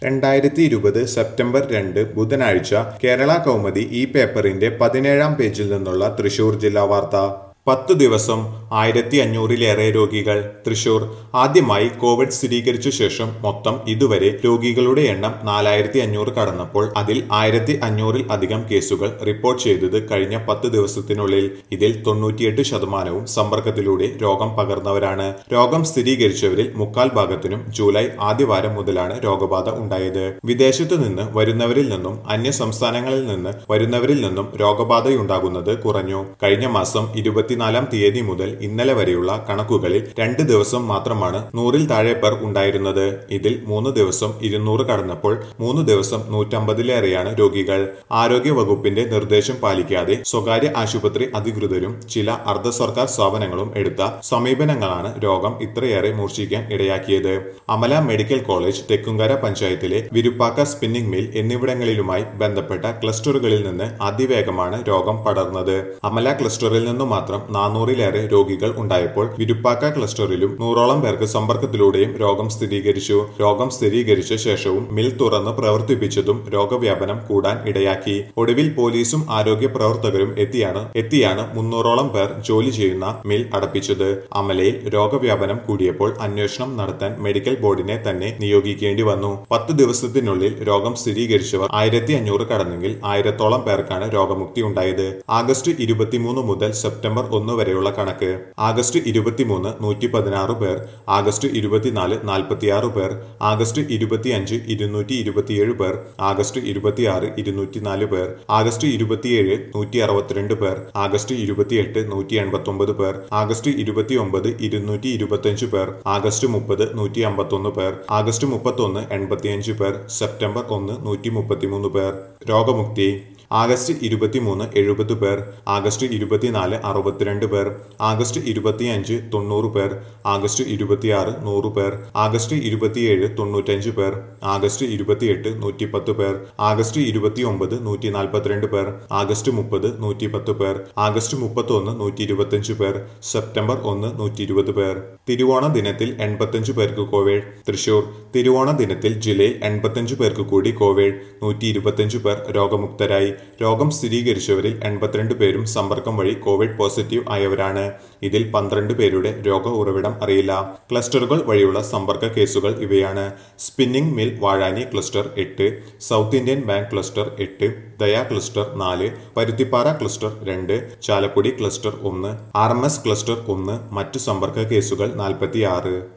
രണ്ടായിരത്തി ഇരുപത് സെപ്റ്റംബർ രണ്ട് ബുധനാഴ്ച കേരള കൗമുദി ഈ പേപ്പറിന്റെ പതിനേഴാം പേജിൽ നിന്നുള്ള തൃശൂർ ജില്ലാ വാർത്ത പത്തു ദിവസം ആയിരത്തി അഞ്ഞൂറിലേറെ രോഗികൾ തൃശൂർ ആദ്യമായി കോവിഡ് സ്ഥിരീകരിച്ച ശേഷം മൊത്തം ഇതുവരെ രോഗികളുടെ എണ്ണം നാലായിരത്തി അഞ്ഞൂറ് കടന്നപ്പോൾ അതിൽ ആയിരത്തി അഞ്ഞൂറിൽ അധികം കേസുകൾ റിപ്പോർട്ട് ചെയ്തത് കഴിഞ്ഞ പത്ത് ദിവസത്തിനുള്ളിൽ ഇതിൽ തൊണ്ണൂറ്റിയെട്ട് ശതമാനവും സമ്പർക്കത്തിലൂടെ രോഗം പകർന്നവരാണ് രോഗം സ്ഥിരീകരിച്ചവരിൽ മുക്കാൽ ഭാഗത്തിനും ജൂലൈ ആദ്യവാരം മുതലാണ് രോഗബാധ ഉണ്ടായത് വിദേശത്തു നിന്ന് വരുന്നവരിൽ നിന്നും അന്യ സംസ്ഥാനങ്ങളിൽ നിന്ന് വരുന്നവരിൽ നിന്നും രോഗബാധയുണ്ടാകുന്നത് കുറഞ്ഞു കഴിഞ്ഞ മാസം ഇരുപത്തിനാലാം തീയതി മുതൽ ഇന്നലെ വരെയുള്ള കണക്കുകളിൽ രണ്ട് ദിവസം മാത്രമാണ് നൂറിൽ താഴെ പേർ ഉണ്ടായിരുന്നത് ഇതിൽ മൂന്ന് ദിവസം ഇരുന്നൂറ് കടന്നപ്പോൾ മൂന്ന് ദിവസം നൂറ്റമ്പതിലേറെയാണ് രോഗികൾ ആരോഗ്യ വകുപ്പിന്റെ നിർദ്ദേശം പാലിക്കാതെ സ്വകാര്യ ആശുപത്രി അധികൃതരും ചില അർദ്ധ സർക്കാർ സ്ഥാപനങ്ങളും എടുത്ത സമീപനങ്ങളാണ് രോഗം ഇത്രയേറെ മൂർച്ഛിക്കാൻ ഇടയാക്കിയത് അമല മെഡിക്കൽ കോളേജ് തെക്കുംകര പഞ്ചായത്തിലെ വിരുപ്പാക്ക സ്പിന്നിംഗ് മിൽ എന്നിവിടങ്ങളിലുമായി ബന്ധപ്പെട്ട ക്ലസ്റ്ററുകളിൽ നിന്ന് അതിവേഗമാണ് രോഗം പടർന്നത് അമല ക്ലസ്റ്ററിൽ നിന്നു മാത്രം നാനൂറിലേറെ രോഗികൾ ഉണ്ടായപ്പോൾ വിരുപ്പാക്ക ക്ലസ്റ്ററിലും നൂറോളം പേർക്ക് സമ്പർക്കത്തിലൂടെയും രോഗം സ്ഥിരീകരിച്ചു രോഗം സ്ഥിരീകരിച്ച ശേഷവും മിൽ തുറന്ന് പ്രവർത്തിപ്പിച്ചതും രോഗവ്യാപനം കൂടാൻ ഇടയാക്കി ഒടുവിൽ പോലീസും ആരോഗ്യ പ്രവർത്തകരും എത്തിയാണ് എത്തിയാണ് മുന്നൂറോളം പേർ ജോലി ചെയ്യുന്ന മിൽ അടപ്പിച്ചത് അമലയിൽ രോഗവ്യാപനം കൂടിയപ്പോൾ അന്വേഷണം നടത്താൻ മെഡിക്കൽ ബോർഡിനെ തന്നെ നിയോഗിക്കേണ്ടി വന്നു പത്ത് ദിവസത്തിനുള്ളിൽ രോഗം സ്ഥിരീകരിച്ചവർ ആയിരത്തി അഞ്ഞൂറ് കടന്നെങ്കിൽ ആയിരത്തോളം പേർക്കാണ് രോഗമുക്തി ഉണ്ടായത് ആഗസ്റ്റ് ഇരുപത്തിമൂന്ന് മുതൽ സെപ്റ്റംബർ ഒന്ന് വരെയുള്ള കണക്ക് ആഗസ്റ്റ് ഇരുപത്തിമൂന്ന് നൂറ്റി പതിനാറ് പേർ ആഗസ്റ്റ് ഇരുപത്തിനാല് നാൽപ്പത്തിയാറ് പേർ ആഗസ്റ്റ് ഇരുപത്തിയഞ്ച് ഇരുന്നൂറ്റി ഇരുപത്തിയേഴ് പേർ ആഗസ്റ്റ് ഇരുപത്തിയാറ് ഇരുന്നൂറ്റിനാല് പേർ ആഗസ്റ്റ് ഇരുപത്തിയേഴ് നൂറ്റി അറുപത്തിരണ്ട് പേർ ആഗസ്റ്റ് ഇരുപത്തിയെട്ട് നൂറ്റി എൺപത്തി പേർ ആഗസ്റ്റ് ഇരുപത്തിയൊമ്പത് ഇരുന്നൂറ്റി ഇരുപത്തിയഞ്ച് പേർ ആഗസ്റ്റ് മുപ്പത് നൂറ്റി അമ്പത്തൊന്ന് പേർ ആഗസ്റ്റ് മുപ്പത്തൊന്ന് എൺപത്തിയഞ്ച് പേർ സെപ്റ്റംബർ ഒന്ന് നൂറ്റി മുപ്പത്തിമൂന്ന് പേർ രോഗമുക്തി ആഗസ്റ്റ് ഇരുപത്തിമൂന്ന് എഴുപത് പേർ ആഗസ്റ്റ് ഇരുപത്തിനാല് അറുപത്തിരണ്ട് പേർ ആഗസ്റ്റ് ഇരുപത്തിയഞ്ച് തൊണ്ണൂറ് പേർ ആഗസ്റ്റ് ഇരുപത്തിയാറ് നൂറ് പേർ ആഗസ്റ്റ് ഇരുപത്തിയേഴ് തൊണ്ണൂറ്റഞ്ച് പേർ ആഗസ്റ്റ് ഇരുപത്തിയെട്ട് നൂറ്റിപ്പത്ത് പേർ ആഗസ്റ്റ് ഇരുപത്തിയൊമ്പത് നൂറ്റി നാൽപ്പത്തിരണ്ട് പേർ ആഗസ്റ്റ് മുപ്പത് നൂറ്റിപ്പത്ത് പേർ ആഗസ്റ്റ് മുപ്പത്തൊന്ന് നൂറ്റി ഇരുപത്തിയഞ്ച് പേർ സെപ്റ്റംബർ ഒന്ന് നൂറ്റി ഇരുപത് പേർ തിരുവോണ ദിനത്തിൽ എൺപത്തഞ്ച് പേർക്ക് കോവിഡ് തൃശൂർ തിരുവോണ ദിനത്തിൽ ജില്ലയിൽ എൺപത്തഞ്ച് പേർക്ക് കൂടി കോവിഡ് നൂറ്റി ഇരുപത്തിയഞ്ച് പേർ രോഗമുക്തരായി രോഗം സ്ഥിരീകരിച്ചവരിൽ എൺപത്തിരണ്ട് പേരും സമ്പർക്കം വഴി കോവിഡ് പോസിറ്റീവ് ആയവരാണ് ഇതിൽ പന്ത്രണ്ട് പേരുടെ രോഗ ഉറവിടം അറിയില്ല ക്ലസ്റ്ററുകൾ വഴിയുള്ള സമ്പർക്ക കേസുകൾ ഇവയാണ് സ്പിന്നിംഗ് മിൽ വാഴാനി ക്ലസ്റ്റർ എട്ട് സൗത്ത് ഇന്ത്യൻ ബാങ്ക് ക്ലസ്റ്റർ എട്ട് ദയ ക്ലസ്റ്റർ നാല് പരുത്തിപ്പാറ ക്ലസ്റ്റർ രണ്ട് ചാലക്കുടി ക്ലസ്റ്റർ ഒന്ന് ആർ എം എസ് ക്ലസ്റ്റർ ഒന്ന് മറ്റു സമ്പർക്ക കേസുകൾ നാൽപ്പത്തിയാറ്